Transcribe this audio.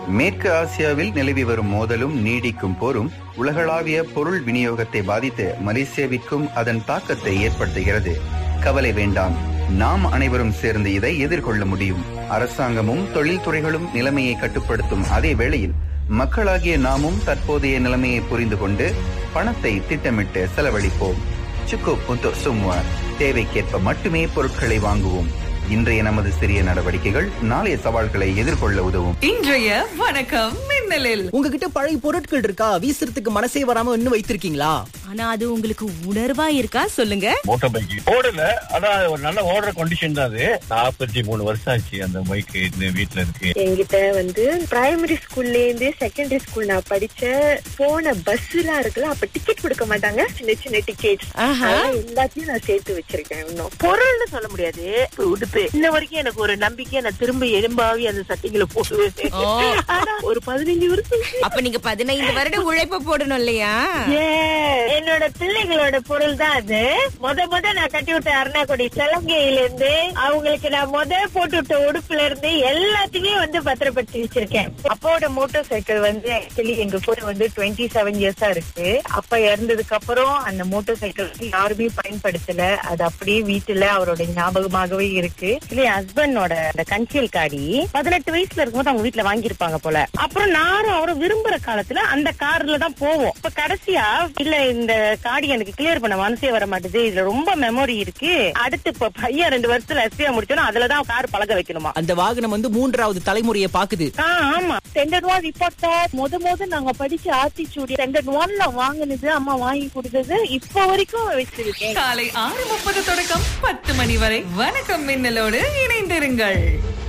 மேற்கு ஆசியாவில் நிலவி வரும் மோதலும் நீடிக்கும் போரும் உலகளாவிய பொருள் விநியோகத்தை பாதித்து மலேசியாவிற்கும் அதன் தாக்கத்தை ஏற்படுத்துகிறது கவலை வேண்டாம் நாம் அனைவரும் சேர்ந்து இதை எதிர்கொள்ள முடியும் அரசாங்கமும் தொழில்துறைகளும் நிலைமையை கட்டுப்படுத்தும் அதே வேளையில் மக்களாகிய நாமும் தற்போதைய நிலைமையை புரிந்து கொண்டு பணத்தை திட்டமிட்டு செலவழிப்போம் சுக்கு புத்து சும்மா தேவைக்கேற்ப மட்டுமே பொருட்களை வாங்குவோம் இன்றைய நமது சிறிய நடவடிக்கைகள் நாளைய சவால்களை எதிர்கொள்ள உதவும் இன்றைய வணக்கம் மின்னலில் உங்ககிட்ட பழைய பொருட்கள் இருக்கா வீசுறதுக்கு மனசே வராம இன்னும் வைத்திருக்கீங்களா ஆனா அது உங்களுக்கு உணர்வா இருக்கா சொல்லுங்க மோட்டார் பைக் ஓடல ஆனா ஒரு நல்ல ஓடுற கண்டிஷன் தான் அது நாற்பத்தி மூணு வருஷம் ஆச்சு அந்த பைக் இந்த வீட்டுல இருக்கு என்கிட்ட வந்து பிரைமரி ஸ்கூல்ல இருந்து செகண்டரி ஸ்கூல் நான் படிச்ச போன பஸ் எல்லாம் இருக்குல்ல அப்ப டிக்கெட் கொடுக்க மாட்டாங்க சின்ன சின்ன டிக்கெட் ஆஹா. எல்லாத்தையும் நான் சேர்த்து வச்சிருக்கேன் இன்னும் பொருள்னு சொல்ல முடியாது உடுப்பு இன்ன வரைக்கும் எனக்கு ஒரு நம்பிக்கை நான் திரும்ப எலும்பாவி அந்த சட்டைகளை போடுவேன் ஓ. ஆனா ஒரு பதினஞ்சு வருஷம் அப்ப நீங்க பதினைந்து வருடம் உழைப்பு போடணும் இல்லையா Yeah. என்னோட பிள்ளைகளோட பொருள் தான் அது முத முத நான் கட்டி விட்ட அருணாக்குடி சலங்கையில இருந்து அவங்களுக்கு நான் முத போட்டு விட்ட உடுப்புல இருந்து எல்லாத்தையுமே வந்து பத்திரப்படுத்தி வச்சிருக்கேன் அப்பாவோட மோட்டார் சைக்கிள் வந்து ஆக்சுவலி எங்க கூட வந்து டுவெண்ட்டி செவன் இயர்ஸா இருக்கு அப்பா இறந்ததுக்கு அப்புறம் அந்த மோட்டார் சைக்கிள் வந்து யாருமே பயன்படுத்தல அது அப்படியே வீட்டுல அவரோட ஞாபகமாகவே இருக்கு என் ஹஸ்பண்டோட அந்த கன்சியல் காடி பதினெட்டு வயசுல இருக்கும்போது அவங்க வீட்டுல வாங்கியிருப்பாங்க போல அப்புறம் நானும் அவரும் விரும்புற காலத்துல அந்த கார்ல தான் போவோம் இப்ப கடைசியா இல்ல இந்த காடி எனக்கு கிளியர் பண்ண மனசே வர மாட்டேது இதுல ரொம்ப மெமரி இருக்கு அடுத்து இப்ப பையன் ரெண்டு வருஷத்துல எஸ்பியா முடிச்சோன்னா அதுலதான் கார் பழக வைக்கணுமா அந்த வாகனம் வந்து மூன்றாவது தலைமுறையை பாக்குது ஆ, ஆமா ஸ்டாண்டர்ட் ஒன் ரிப்போர்ட்டர் முத முத நாங்க படிச்ச ஆத்திச்சூடி ஸ்டாண்டர்ட் ஒன்ல வாங்குனது அம்மா வாங்கி கொடுத்தது இப்ப வரைக்கும் வச்சிருக்கேன் காலை ஆறு முப்பது தொடக்கம் பத்து மணி வரை வணக்கம் மின்னலோடு இணைந்திருங்கள்